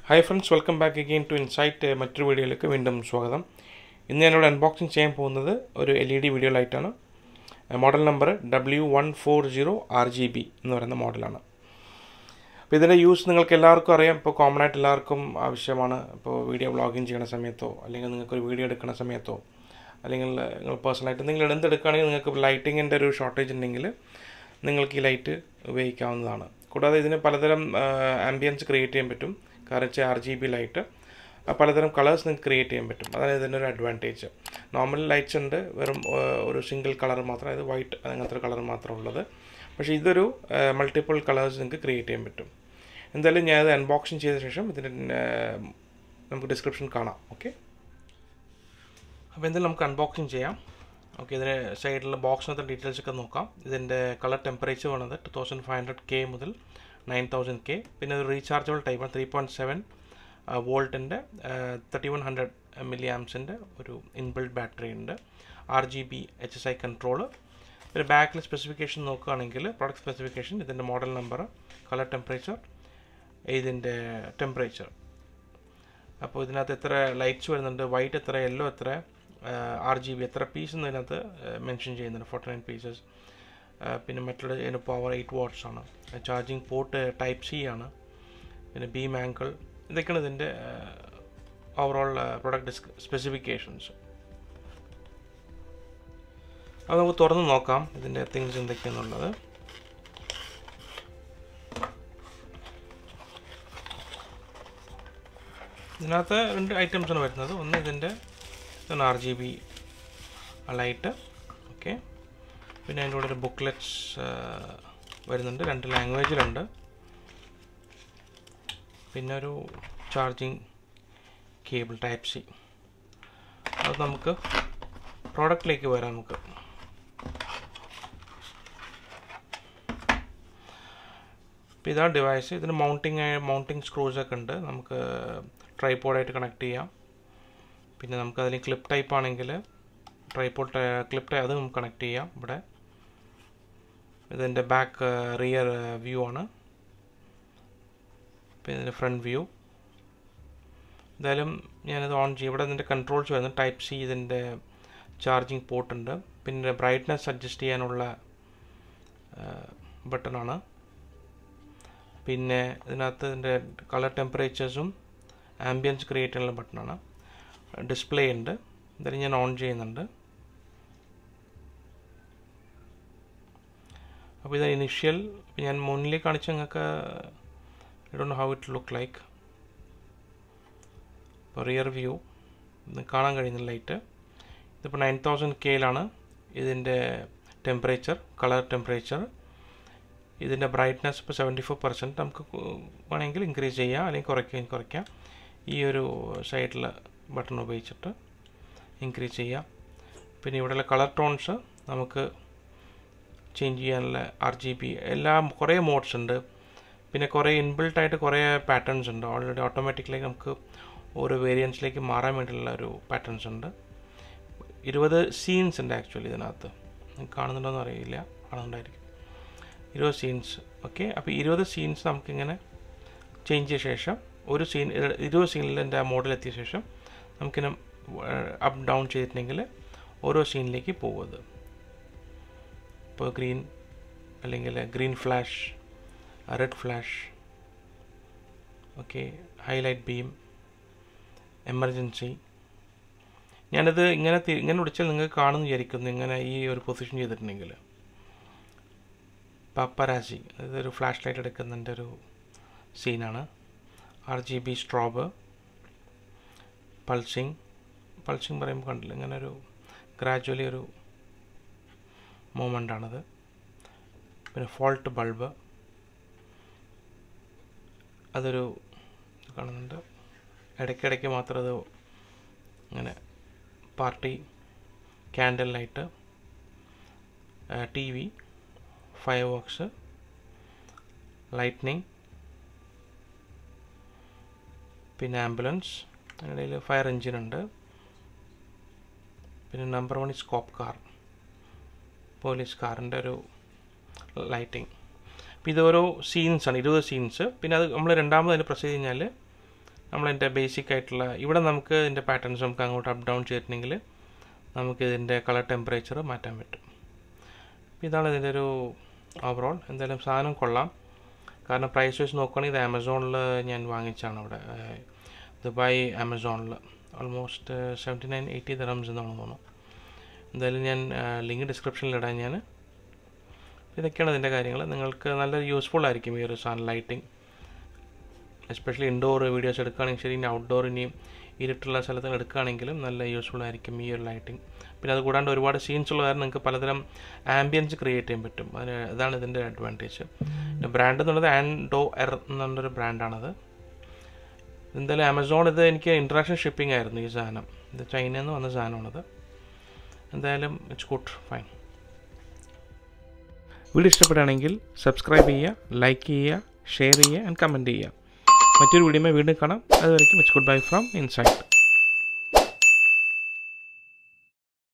hi friends welcome back again to insight മറ്റൊരു വീഡിയോയിലേക്ക് വീണ്ടും സ്വാഗതം ഇന്ന് ഞാനിവിടെ അൺബോക്സിങ് ചെയ്യാൻ പോകുന്നത് ഒരു എൽ ഇ ഡി വീഡിയോ ലൈറ്റാണ് model number W one four zero R G B എന്ന് പറയുന്ന മോഡലാണ് അപ്പോൾ ഇതിൻ്റെ യൂസ് നിങ്ങൾക്ക് എല്ലാവർക്കും അറിയാം ഇപ്പോൾ കോമൺ ആയിട്ട് എല്ലാവർക്കും ആവശ്യമാണ് ഇപ്പോൾ വീഡിയോ വ്ളോഗിങ് ചെയ്യുന്ന സമയത്തോ അല്ലെങ്കിൽ നിങ്ങൾക്കൊരു വീഡിയോ എടുക്കുന്ന സമയത്തോ അല്ലെങ്കിൽ നിങ്ങൾ പേഴ്സണലായിട്ട് നിങ്ങൾ എന്തെടുക്കുകയാണെങ്കിൽ നിങ്ങൾക്ക് ലൈറ്റിങ്ങിൻ്റെ ഒരു ഷോർട്ടേജ് ഉണ്ടെങ്കിൽ നിങ്ങൾക്ക് ഈ ലൈറ്റ് ഉപയോഗിക്കാവുന്നതാണ് കൂടാതെ ഇതിന് പലതരം ആംബിയൻസ് ക്രിയേറ്റ് ചെയ്യാൻ പറ്റും കാരണം വെച്ചാൽ ആർ ജി ബി ലൈറ്റ് പലതരം കളേഴ്സ് നിങ്ങൾക്ക് ക്രിയേറ്റ് ചെയ്യാൻ പറ്റും അതാണ് ഇതിൻ്റെ ഒരു അഡ്വാൻറ്റേജ് നോർമൽ ലൈറ്റ്സ് ഉണ്ട് വെറും ഒരു സിംഗിൾ കളർ മാത്രം അതായത് വൈറ്റ് അങ്ങനത്തെ ഒരു കളർ മാത്രം ഉള്ളത് പക്ഷേ ഇതൊരു മൾട്ടിപ്പിൾ കളേഴ്സ് നിങ്ങൾക്ക് ക്രിയേറ്റ് ചെയ്യാൻ പറ്റും എന്തായാലും ഞാൻ അത് അൺബോക്സിങ് ചെയ്ത ശേഷം ഇതിൻ്റെ നമുക്ക് ഡിസ്ക്രിപ്ഷൻ കാണാം ഓക്കെ അപ്പോൾ എന്തായാലും നമുക്ക് അൺബോക്സിങ് ചെയ്യാം ഓക്കെ ഇതിൻ്റെ സൈഡിലുള്ള ബോക്സിനകത്ത് ഡീറ്റെയിൽസ് ഒക്കെ നോക്കാം ഇതിൻ്റെ കളർ ടെമ്പറേച്ചർ വന്നത് two thousand five hundred K മുതൽ നയൻ തൗസൻഡ് കെ പിന്നെ ഒരു റീചാർജബിൾ ടൈപ്പാണ് ത്രീ പോയിൻറ്റ് സെവൻ വോൾട്ടിൻ്റെ തേർട്ടി വൺ ഹൺഡ്രഡ് മില്ലി ആംസിൻ്റെ ഒരു ഇൻബിൽഡ് ബാറ്ററി ഉണ്ട് R G B H S I control പിന്നെ ബാക്കിൽ സ്പെസിഫിക്കേഷൻ നോക്കുകയാണെങ്കിൽ പ്രോഡക്റ്റ് സ്പെസിഫിക്കേഷൻ ഇതിൻ്റെ മോഡൽ നമ്പർ കളർ ടെമ്പറേച്ചർ ഇതിൻ്റെ ടെമ്പറേച്ചർ അപ്പോൾ ഇതിനകത്ത് എത്ര ലൈറ്റ്സ് വരുന്നുണ്ട് വൈറ്റ് എത്ര യെല്ലോ എത്ര ആർ ജി ബി എത്ര പീസ് എന്നതിനകത്ത് മെൻഷൻ ചെയ്യുന്നുണ്ട് ഫോർട്ടി നയൻ പീസസ് പിന്നെ മറ്റുള്ള ഇതിന് പവർ എയ്റ്റ് വാട്ട്സ് ആണ് ചാർജിങ് പോർട്ട് ടൈപ്പ് സി ആണ് പിന്നെ ബീം ആങ്കിൾ ഇതൊക്കെയാണ് ഇതിൻ്റെ ഓവറോൾ പ്രൊഡക്റ്റ് സ്പെസിഫിക്കേഷൻസ് അത് നമുക്ക് തുറന്ന് നോക്കാം ഇതിൻ്റെ തിങ്സ് എന്തൊക്കെയാണെന്നുള്ളത് ഇതിനകത്ത് രണ്ട് ഐറ്റംസാണ് വരുന്നത് ഒന്ന് ഇതിൻ്റെ ഇതാണ് R G B light okay പിന്നെ അതിൻ്റെ കൂടെ ഒരു ബുക്ക്ലെറ്റ്സ് വരുന്നുണ്ട് രണ്ട് ലാംഗ്വേജിലുണ്ട് പിന്നെ ഒരു ചാർജിങ് കേബിൾ ടൈപ്പ് സി അത് നമുക്ക് പ്രോഡക്റ്റിലേക്ക് വരാം നമുക്ക് ഇപ്പോൾ ഇതാണ് ഡിവൈസ് ഇതിന് മൗണ്ടിങ് മൗണ്ടിങ് സ്ക്രൂസ് ഒക്കെ ഉണ്ട് നമുക്ക് ട്രൈപോഡായിട്ട് കണക്ട് ചെയ്യാം പിന്നെ നമുക്ക് അതിന് ക്ലിപ്പ് ടൈപ്പ് ആണെങ്കിൽ ട്രൈപോഡ് ക്ലിപ്പ് ടൈപ്പ് അത് നമുക്ക് കണക്ട് ചെയ്യാം ഇവിടെ ഇതിൻ്റെ ബാക്ക് റിയർ വ്യൂ ആണ് പിന്നെ ഇതിൻ്റെ ഫ്രണ്ട് വ്യൂ എന്തായാലും ഞാനത് ഓൺ ചെയ്യും ഇവിടെ ഇതിൻ്റെ കൺട്രോൾസ് വരുന്നത് ടൈപ്പ് സി ഇതിൻ്റെ ചാർജിങ് പോർട്ട് ഉണ്ട് പിന്നെ ബ്രൈറ്റ്നസ് അഡ്ജസ്റ്റ് ചെയ്യാനുള്ള ബട്ടണാണ് പിന്നെ ഇതിനകത്ത് ഇതിൻ്റെ കളർ ടെമ്പറേച്ചേഴ്സും ആംബിയൻസ് ക്രിയേറ്റ് ചെയ്യാനുള്ള ബട്ടണാണ് ഡിസ്പ്ലേ ഉണ്ട് എന്തായാലും ഞാൻ ഓൺ ചെയ്യുന്നുണ്ട് അപ്പോൾ ഇത് ഇനിഷ്യൽ ഞാൻ മുന്നിൽ കാണിച്ച നിങ്ങൾക്ക് I don't how it look like ഇപ്പോൾ റിയർ വ്യൂ ഇത് കാണാൻ കഴിയുന്ന ലൈറ്റ് ഇതിപ്പോൾ നയൻ തൗസൻഡ് കെയിലാണ് ഇതിൻ്റെ ടെമ്പറേച്ചർ കളർ ടെമ്പറേച്ചർ ഇതിൻ്റെ ബ്രൈറ്റ്നസ് ഇപ്പോൾ സെവൻറ്റി ഫോർ പെർസെൻറ്റ് നമുക്ക് വേണമെങ്കിൽ ഇൻക്രീസ് ചെയ്യാം അല്ലെങ്കിൽ കുറയ്ക്കാം കുറയ്ക്കാം ഈ ഒരു സൈഡിൽ ബട്ടൺ ഉപയോഗിച്ചിട്ട് ഇൻക്രീസ് ചെയ്യാം പിന്നെ ഇവിടെയുള്ള കളർ ടോൺസ് നമുക്ക് ചേഞ്ച് ചെയ്യാനുള്ള ആർ ജി ബി എല്ലാം കുറേ മോഡ്സ് ഉണ്ട് പിന്നെ കുറേ ഇൻബിൽട്ടായിട്ട് കുറേ പാറ്റേൺസ് ഉണ്ട് ഓൾറെഡി ഓട്ടോമാറ്റിക്കലി നമുക്ക് ഓരോ വേരിയൻസിലേക്ക് മാറാൻ വേണ്ടിയുള്ള ഒരു പാറ്റേൺസ് ഉണ്ട് ഇരുപത് സീൻസ് ഉണ്ട് ആക്ച്വലി ഇതിനകത്ത് കാണുന്നുണ്ടോയെന്ന് അറിയില്ല കാണുന്നുണ്ടായിരിക്കും ഇരുപത് സീൻസ് ഓക്കെ അപ്പോൾ ഇരുപത് സീൻസ് നമുക്കിങ്ങനെ ചേഞ്ച് ചെയ്ത ശേഷം ഒരു സീൻ ഇരുപത് സീനിൽ എൻ്റെ ആ മോഡൽ എത്തിയ ശേഷം നമുക്കിങ്ങനെ അപ്പ് ഡൗൺ ചെയ്തിട്ടുണ്ടെങ്കിൽ ഓരോ സീനിലേക്ക് പോകുന്നത് ഇപ്പോൾ ഗ്രീൻ അല്ലെങ്കിൽ green flash red flash okay highlight beam emergency ഞാനത് ഇങ്ങനെ ഇങ്ങനെ വിളിച്ചാൽ നിങ്ങൾക്ക് കാണുമെന്ന് വിചാരിക്കുന്നു ഇങ്ങനെ ഈ ഒരു പൊസിഷൻ ചെയ്തിട്ടുണ്ടെങ്കിൽ പപ്പരാസി അതായത് ഒരു ഫ്ലാഷ് ലൈറ്റ് എടുക്കുന്നതിൻ്റെ ഒരു സീനാണ് R G B strobe pulsing pulsing പറയുമ്പോൾ കണ്ടില്ല ഇങ്ങനെ ഒരു ഗ്രാജുവലി ഒരു മൂമെൻ്റ് ആണത് പിന്നെ ഫോൾട്ട് ബൾബ് അതൊരു കാണുന്നുണ്ട് ഇടയ്ക്കിടയ്ക്ക് മാത്രം അത് ഇങ്ങനെ party candle light T V fire works lightning പിന്നെ ആംബുലൻസ് അതിനിടയിൽ ഫയർ എഞ്ചിൻ ഉണ്ട് പിന്നെ number one scope car police കാറിൻ്റെ ഒരു ലൈറ്റിംഗ് അപ്പോൾ ഇത് ഓരോ സീൻസാണ് ഇരുപത് സീൻസ് പിന്നെ അത് നമ്മൾ രണ്ടാമത് അതിന് പ്രസ് ചെയ്ത് കഴിഞ്ഞാൽ നമ്മളതിൻ്റെ ബേസിക് ആയിട്ടുള്ള ഇവിടെ നമുക്ക് ഇതിൻ്റെ പാറ്റേൺസ് നമുക്ക് അങ്ങോട്ട് അപ്പ് ഡൗൺ ചെയ്തിട്ടുണ്ടെങ്കിൽ നമുക്ക് ഇതിൻ്റെ കളർ ടെമ്പറേച്ചർ മാറ്റാൻ പറ്റും ഇതാണ് ഇതിൻ്റെ ഒരു ഓവറോൾ എന്തായാലും സാധനം കൊള്ളാം കാരണം പ്രൈസ് വെച്ച് നോക്കുകയാണെങ്കിൽ ഇത് ആമസോണിൽ ഞാൻ വാങ്ങിച്ചാണ് അവിടെ ദുബായ് ആമസോണിൽ almost seventy nine eighty dirhams എന്നാണ് തോന്നുന്നു എന്തായാലും ഞാൻ ലിങ്ക് ഡിസ്ക്രിപ്ഷനിൽ ഇടാൻ ഞാൻ ഇതൊക്കെയാണ് ഇതിൻ്റെ കാര്യങ്ങൾ നിങ്ങൾക്ക് നല്ല യൂസ്ഫുൾ ആയിരിക്കും ഈ ഒരു സാധനം ലൈറ്റിംഗ് എസ്പെഷ്യലി ഇൻഡോർ വീഡിയോസ് എടുക്കുകയാണെങ്കിൽ ശരി ഇനി ഔട്ട്ഡോർ ഇനിയും ഇരുട്ടുള്ള സ്ഥലത്ത് എടുക്കുകയാണെങ്കിലും നല്ല യൂസ്ഫുൾ ആയിരിക്കും ഈ ഒരു ലൈറ്റിംഗ് പിന്നെ അത് കൂടാണ്ട് ഒരുപാട് സീൻസ് ഉള്ള കാരണം നിങ്ങൾക്ക് പലതരം ആംബിയൻസ് ക്രിയേറ്റ് ചെയ്യാൻ പറ്റും അതിന് അതാണ് ഇതിൻ്റെ അഡ്വാൻറ്റേജ് പിന്നെ ബ്രാൻഡ് എന്നുള്ളത് ആൻഡോ എർ എന്നുള്ളൊരു ബ്രാൻഡാണത് എന്തായാലും ആമസോൺ ഇത് എനിക്ക് ഇൻട്രാക്ഷൻ ഷിപ്പിംഗ് ആയിരുന്നു ഈ സാധനം ഇത് ചൈനയിൽ നിന്ന് വന്ന സാധനമാണത് എന്തായാലും ഇറ്റ്സ് ഗുഡ് ഫൈൻ വീഡിയോ ഇഷ്ടപ്പെടുകയാണെങ്കിൽ സബ്സ്ക്രൈബ് ചെയ്യുക ലൈക്ക് ചെയ്യുക ഷെയർ ചെയ്യുക ആൻഡ് കമൻറ്റ് ചെയ്യുക മറ്റൊരു വീഡിയോ വീണ്ടും കാണാം അതുവരെയ്ക്കും it's good bye from insight